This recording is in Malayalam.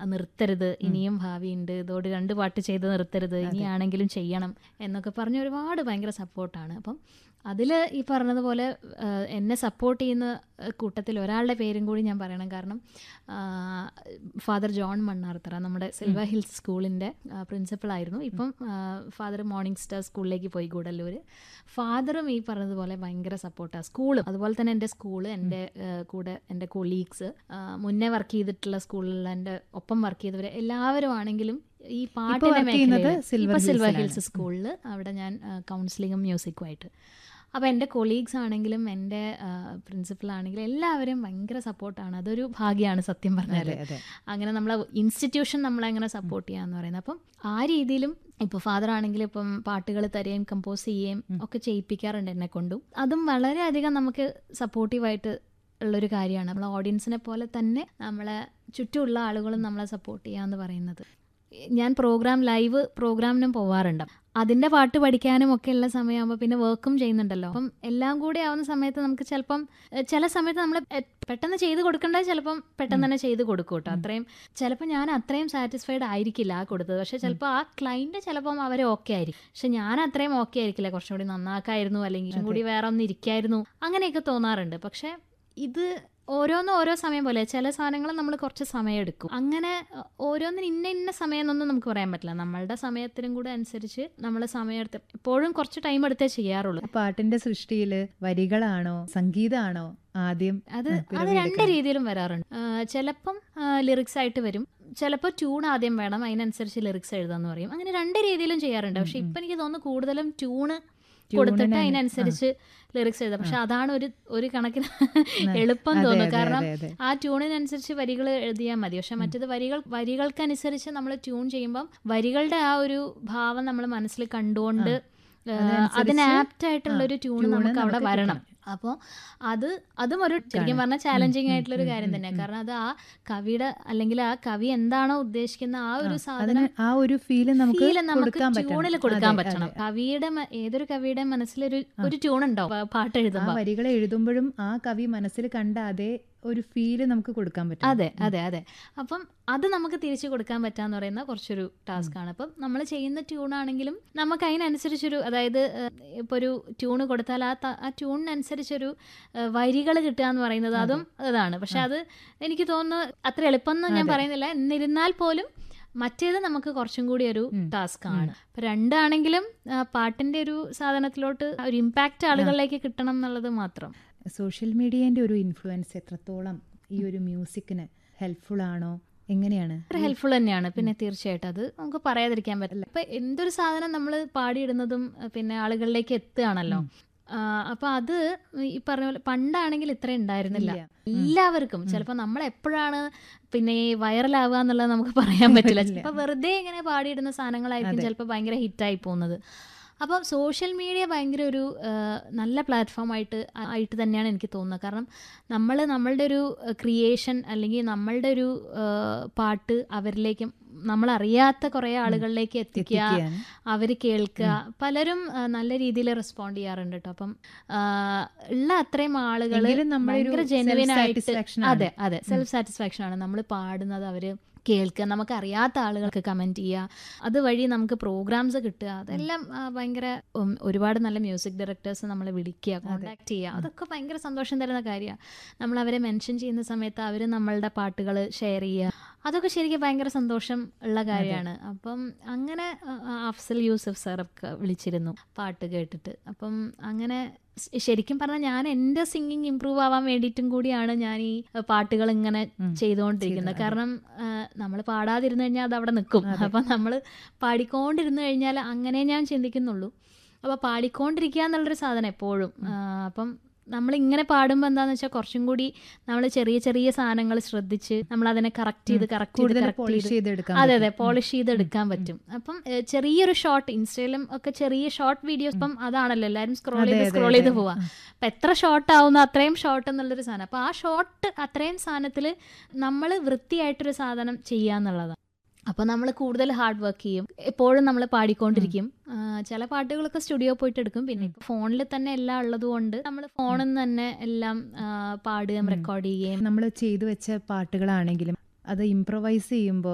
നിർത്തരുത് ഇനിയും ഭാവിയുണ്ട് ഇതോട് രണ്ട് പാട്ട് ചെയ്ത് നിർത്തരുത് ഇനിയാണെങ്കിലും ചെയ്യണം എന്നൊക്കെ പറഞ്ഞ് ഒരുപാട് ഭയങ്കര സപ്പോർട്ടാണ് അപ്പം അതിൽ ഈ പറഞ്ഞതുപോലെ ആ, എന്നെ സപ്പോർട്ട് ചെയ്യുന്ന ആ, കൂട്ടത്തിൽ ഒരാളുടെ പേരും കൂടി ഞാൻ പറയണം കാരണം ഫാദർ ജോൺ മണ്ണാർത്തറ നമ്മുടെ സിൽവ ഹിൽസ് സ്കൂളിൻ്റെ പ്രിൻസിപ്പളായിരുന്നു ഇപ്പം ഫാദർ മോർണിംഗ് സ്റ്റാർ സ്കൂളിലേക്ക് പോയി ഗൂഡല്ലൂർ ഫാദറും ഈ പറഞ്ഞതുപോലെ ഭയങ്കര സപ്പോർട്ടാണ് സ്കൂളും അതുപോലെ തന്നെ എൻ്റെ സ്കൂള് എൻ്റെ ആ, കൂടെ എൻ്റെ കൊളീഗ്സ് മുന്നേ വർക്ക് ചെയ്തിട്ടുള്ള സ്കൂളിൽ എൻ്റെ ഒപ്പം വർക്ക് ചെയ്തവർ എല്ലാവരും ആണെങ്കിലും ഈ പാട്ടിന്റെ work ചെയ്യുന്നത് മേഖലയിൽ Silver ഇപ്പൊ സിൽവർ Hillsലാണ്. ഹിൽസ് സ്കൂളിൽ അവിടെ ഞാൻ കൗൺസിലിങ്ങും മ്യൂസിക്കുമായിട്ട് അപ്പോൾ എൻ്റെ കൊളീഗ്സ് ആണെങ്കിലും എൻ്റെ പ്രിൻസിപ്പൽ ആണെങ്കിലും എല്ലാവരും ഭയങ്കര സപ്പോർട്ടാണ് അതൊരു ഭാഗ്യമാണ് സത്യം പറഞ്ഞാൽ അതെ അതെ അങ്ങനെ നമ്മളെ ഇൻസ്റ്റിറ്റ്യൂഷൻ നമ്മളെ അങ്ങനെ സപ്പോർട്ട് ചെയ്യാന്ന് പറയുന്നത് അപ്പം ആ രീതിയിലും ഇപ്പോൾ ഫാദർ ആണെങ്കിൽ ഇപ്പം പാട്ടുകൾ തരുകയും കമ്പോസ് ചെയ്യുകയും ഒക്കെ ചെയ്യിപ്പിക്കാറുണ്ട് എന്നെ കൊണ്ടും അതും വളരെയധികം നമുക്ക് സപ്പോർട്ടീവായിട്ട് ഉള്ളൊരു കാര്യമാണ് നമ്മളെ ഓഡിയൻസിനെ പോലെ തന്നെ നമ്മളെ ചുറ്റുമുള്ള ആളുകളും നമ്മളെ സപ്പോർട്ട് ചെയ്യാന്ന് പറയുന്നത് ഞാൻ പ്രോഗ്രാം ലൈവ് പ്രോഗ്രാമിനും പോവാറുണ്ട് അതിൻ്റെ പാട്ട് പഠിക്കാനും ഒക്കെ ഉള്ള സമയമാകുമ്പോൾ പിന്നെ വർക്കും ചെയ്യുന്നുണ്ടല്ലോ അപ്പം എല്ലാം കൂടി ആവുന്ന സമയത്ത് നമുക്ക് ചിലപ്പം എഹ്, ചില സമയത്ത് നമ്മൾ പെട്ടെന്ന് ചെയ്ത് കൊടുക്കേണ്ടത് ചിലപ്പം പെട്ടെന്ന് തന്നെ ചെയ്ത് കൊടുക്കും കേട്ടോ അത്രയും ചിലപ്പോൾ ഞാൻ അത്രയും സാറ്റിസ്ഫൈഡ് ആയിരിക്കില്ല ആ കൊടുത്തത് പക്ഷെ ചിലപ്പോൾ ആ ക്ലൈൻറ്റ് ചിലപ്പം അവർ ഓക്കെ ആയിരിക്കും പക്ഷെ ഞാൻ അത്രയും ഓക്കെ ആയിരിക്കില്ല കുറച്ചും കൂടി നന്നാക്കായിരുന്നു അല്ലെങ്കിൽ ഇതും കൂടി വേറെ ഒന്ന് ഇരിക്കായിരുന്നു അങ്ങനെയൊക്കെ തോന്നാറുണ്ട് പക്ഷെ ഇത് ഓരോന്നും ഓരോ സമയം പോലെ ചില സാധനങ്ങൾ നമ്മൾ കുറച്ച് സമയം എടുക്കും അങ്ങനെ അഹ്, ഓരോന്നിനും ഇന്ന ഇന്ന സമയം എന്നൊന്നും നമുക്ക് പറയാൻ പറ്റില്ല നമ്മളുടെ സമയത്തിനും കൂടെ അനുസരിച്ച് നമ്മൾ സമയം എടുത്ത് എപ്പോഴും കുറച്ച് ടൈം എടുത്തേ ചെയ്യാറുള്ളൂ ആ പാട്ടിന്റെ സൃഷ്ടിയില് വരികളാണോ സംഗീതമാണോ ആദ്യം അത് നമുക്ക് അത് രണ്ട് പിറവിയെടുക്കുന്നത്? രീതിയിലും വരാറുണ്ട് ആ, ചിലപ്പം ലിറിക്സ് ആയിട്ട് വരും ചിലപ്പോൾ ട്യൂൺ ആദ്യം വേണം അതിനനുസരിച്ച് ലിറിക്സ് എഴുതാന്ന് പറയും അങ്ങനെ രണ്ട് രീതിയിലും ചെയ്യാറുണ്ട് പക്ഷെ ഇപ്പം എനിക്ക് തോന്നുന്നു കൂടുതലും ട്യൂണ് കൊടുത്തിട്ട് ട്യൂണിനാണ്. അതിനനുസരിച്ച് ലിറിക്സ് എഴുതാം പക്ഷെ അതാണ് ഒരു ഒരു കണക്കിന് എളുപ്പം അതെ, തോന്നുന്നു അതെ, കാരണം അതെ, അതെ. ആ ട്യൂണിനനുസരിച്ച് വരികൾ എഴുതിയാൽ മതി പക്ഷെ മറ്റേത് വരികൾ വരികൾക്കനുസരിച്ച് നമ്മൾ ട്യൂൺ ചെയ്യുമ്പം വരികളുടെ ആ ഒരു ഭാവം നമ്മൾ മനസ്സിൽ കണ്ടുകൊണ്ട് ഏഹ്, അതനുസരിച്ച് അതിന് ആപ്റ്റ് ആയിട്ടുള്ള ഒരു ട്യൂൺ ട്യൂണ് നമുക്ക് അവിടെ നമുക്ക് വരണം അപ്പോൾ അത് അതും ഒരു ശരിക്കും പറഞ്ഞാൽ ചാലഞ്ചിങ് ആയിട്ടുള്ള ഒരു കാര്യം തന്നെയാണ് കാരണം അത് ആ കവിയുടെ അല്ലെങ്കിൽ ആ കവി എന്താണോ ഉദ്ദേശിക്കുന്ന ആ ഒരു അതിന് സാധനം ആ ഒരു ഫീല് നമുക്ക് ഫീല് നമുക്ക് കൊടുക്കാൻ പറ്റണം. ട്യൂണിൽ കൊടുക്കാൻ അതെ, പറ്റണം അതെ. കവിയുടെ മ- ഏതൊരു കവിയുടെ മനസ്സിലൊരു ഒരു ട്യൂൺ ഉണ്ടാവും പ- പാട്ട് ആ എഴുതുമ്പോൾ വരികൾ എഴുതുമ്പോഴും ആ കവി മനസ്സിൽ കണ്ട അതേ ഒരു ഫീല് നമുക്ക് കൊടുക്കാൻ പറ്റും അതെ അതെ അതെ അപ്പം അത് നമുക്ക് തിരിച്ചു കൊടുക്കാൻ പറ്റാന്ന് പറയുന്ന കുറച്ചൊരു ടാസ്ക് ആണ് അപ്പം നമ്മൾ ചെയ്യുന്ന ട്യൂണാണെങ്കിലും നമുക്ക് അതിനനുസരിച്ചൊരു അതായത് ഇപ്പോൾ ഒരു ട്യൂണ് കൊടുത്താൽ ആ ത- ആ ട്യൂണിനനുസരിച്ചൊരു വരികൾ കിട്ടുക എന്ന് പറയുന്നത് അതും ഇതാണ് പക്ഷെ അത് എനിക്ക് തോന്നുന്നു അത്ര എളുപ്പമൊന്നും ഞാൻ പറയുന്നില്ല എന്നിരുന്നാൽ പോലും മറ്റേത് നമുക്ക് കുറച്ചും കൂടി ഒരു ടാസ്ക് ആണ് അപ്പൊ രണ്ടാണെങ്കിലും ആ, പാട്ടിന്റെ ഒരു സാധനത്തിലോട്ട് ആ ഒരു ഇമ്പാക്റ്റ് ആളുകളിലേക്ക് കിട്ടണം എന്നുള്ളത് മാത്രം സോഷ്യൽ മീഡിയന്റെ ഒരു ഇൻഫ്ലുവൻസ് എത്രത്തോളം ഈ ഒരു മ്യൂസിക്കിന് ഹെൽപ്ഫുൾ ആണോ എങ്ങനെയാണ് ഹെൽപ്ഫുൾ തന്നെയാണ് പിന്നെ തീർച്ചയായിട്ടും അത് നമുക്ക് പറയാതിരിക്കാൻ പറ്റില്ല ഇപ്പൊ എന്തൊരു സാധനം നമ്മൾ പാടിയിടുന്നതും അഹ് പിന്നെ ആളുകളിലേക്ക് എത്തുകയാണല്ലോ ആ, അപ്പൊ അത് ഈ പറഞ്ഞ പോലെ പണ്ടാണെങ്കിൽ ഇത്ര ഉണ്ടായിരുന്നില്ല ഇല്ല. എല്ലാവർക്കും ചിലപ്പോൾ നമ്മൾ എപ്പോഴാണ് പിന്നെ ഈ വൈറലാവുക എന്നുള്ളത് നമുക്ക് പറയാൻ പറ്റില്ല ചിലപ്പോൾ വെറുതെ ഇങ്ങനെ പാടിയിടുന്ന സാധനങ്ങളായിരിക്കും ചിലപ്പോൾ ഭയങ്കര ഹിറ്റായി പോകുന്നത് അപ്പോൾ സോഷ്യൽ മീഡിയ ഭയങ്കര ഒരു ആ, നല്ല പ്ലാറ്റ്ഫോമായിട്ട് ആയിട്ട് തന്നെയാണ് എനിക്ക് തോന്നുന്നത് കാരണം നമ്മൾ നമ്മളുടെ ഒരു ക്രിയേഷൻ അല്ലെങ്കിൽ നമ്മളുടെ ഒരു ആ, പാട്ട് അവരിലേക്ക് നമ്മളറിയാത്ത കുറേ ആളുകളിലേക്ക് എത്തിക്കുക എത്തിക്കുകയാണ്. അവർ കേൾക്കുക പലരും ആ, നല്ല രീതിയിൽ റെസ്പോണ്ട് ചെയ്യാറുണ്ട് കേട്ടോ അപ്പം ആ, ഉള്ള അത്രയും ആളുകൾ എങ്കിലും നമ്മുടെ ഒരു ഭയങ്കര ജെനുവിൻ ആയിട്ട് self-satisfaction ആണ്. അതെ അതെ സെൽഫ് സാറ്റിസ്ഫാക്ഷൻ ആണ് നമ്മൾ പാടുന്നത് അവര് കേൾക്കുക നമുക്ക് അറിയാത്ത ആളുകൾക്ക് കമൻറ്റ് ചെയ്യുക അതുവഴി നമുക്ക് പ്രോഗ്രാംസ് കിട്ടുക അതെല്ലാം ആ, ഭയങ്കര ഉം, ഒരുപാട് നല്ല മ്യൂസിക് ഡയറക്ടേഴ്സ് നമ്മളെ വിളിക്കുക കോണ്ടാക്ട് ചെയ്യുക അതൊക്കെ ഭയങ്കര സന്തോഷം തരുന്ന കാര്യമാണ് നമ്മൾ അവരെ മെൻഷൻ ചെയ്യുന്ന സമയത്ത് അവർ നമ്മളുടെ പാട്ടുകൾ ഷെയർ ചെയ്യുക അതൊക്കെ ശരിക്കും ഭയങ്കര സന്തോഷം ഉള്ള കാര്യമാണ് അപ്പം അങ്ങനെ ആ, ആ, അഫ്സൽ യൂസഫ് സാറൊക്കെ വിളിച്ചിരുന്നു പാട്ട് കേട്ടിട്ട് അപ്പം അങ്ങനെ സ് ശരിക്കും പറഞ്ഞാൽ ഞാൻ എൻ്റെ സിംഗിങ് ഇമ്പ്രൂവ് ആവാൻ വേണ്ടിയിട്ടും കൂടിയാണ് ഞാൻ ഈ പാട്ടുകൾ ഇങ്ങനെ ചെയ്തുകൊണ്ടിരിക്കുന്നത് കാരണം നമ്മൾ പാടാതിരുന്നു കഴിഞ്ഞാൽ അത് അവിടെ നിൽക്കും അപ്പം നമ്മൾ പാടിക്കൊണ്ടിരുന്നു കഴിഞ്ഞാൽ അങ്ങനെ ഞാൻ ചിന്തിക്കുന്നുള്ളൂ അപ്പോൾ പാടിക്കൊണ്ടിരിക്കുക എന്നുള്ളൊരു സാധനം എപ്പോഴും ആ, അപ്പം നമ്മൾ ഇങ്ങനെ പാടുമ്പോൾ എന്താന്ന് വെച്ചാൽ കുറച്ചും കൂടി നമ്മൾ ചെറിയ ചെറിയ സാധനങ്ങൾ ശ്രദ്ധിച്ച് നമ്മൾ അതിനെ കറക്റ്റ് ചെയ്ത് കറക്റ്റ് ചെയ്ത് കൂടുതൽ കറക്റ്റ് പോളിഷ് ചെയ്തെടുക്കാൻ അതെ അതെ പോളിഷ് ചെയ്തെടുക്കാൻ പറ്റും അപ്പം ഏഹ്, ചെറിയൊരു ഷോർട്ട് ഇൻസ്റ്റയിലും ഒക്കെ ചെറിയ ഷോർട്ട് വീഡിയോസ് ഇപ്പം അതാണല്ലോ എല്ലാവരും സ്ക്രോൾ ചെയ്ത് സ്ക്രോൾ ചെയ്ത് പോവാ അപ്പൊ എത്ര ഷോർട്ട് ആവുന്നു അത്രയും ഷോർട്ട് എന്നുള്ളൊരു സാധനം അപ്പൊ ആ ഷോർട്ട് അത്രയും സാധനത്തിൽ നമ്മൾ വൃത്തിയായിട്ടൊരു സാധനം ചെയ്യാന്നുള്ളതാണ് അപ്പോൾ നമ്മൾ കൂടുതൽ ഹാർഡ് വർക്ക് ചെയ്യും എപ്പോഴും നമ്മൾ പാടിക്കൊണ്ടിരിക്കും ആ, ചില പാട്ടുകളൊക്കെ സ്റ്റുഡിയോ പോയിട്ട് എടുക്കും പിന്നെ ഇപ്പോൾ ഫോണിൽ തന്നെ എല്ലാം ഉള്ളത് കൊണ്ട് നമ്മൾ ഫോണിൽ നിന്ന് തന്നെ എല്ലാം ആ, പാടുകയും റെക്കോർഡ് ചെയ്യുകയും നമ്മൾ ചെയ്തു വെച്ച പാട്ടുകളാണെങ്കിലും അത് ഇംപ്രവൈസ് ചെയ്യുമ്പോൾ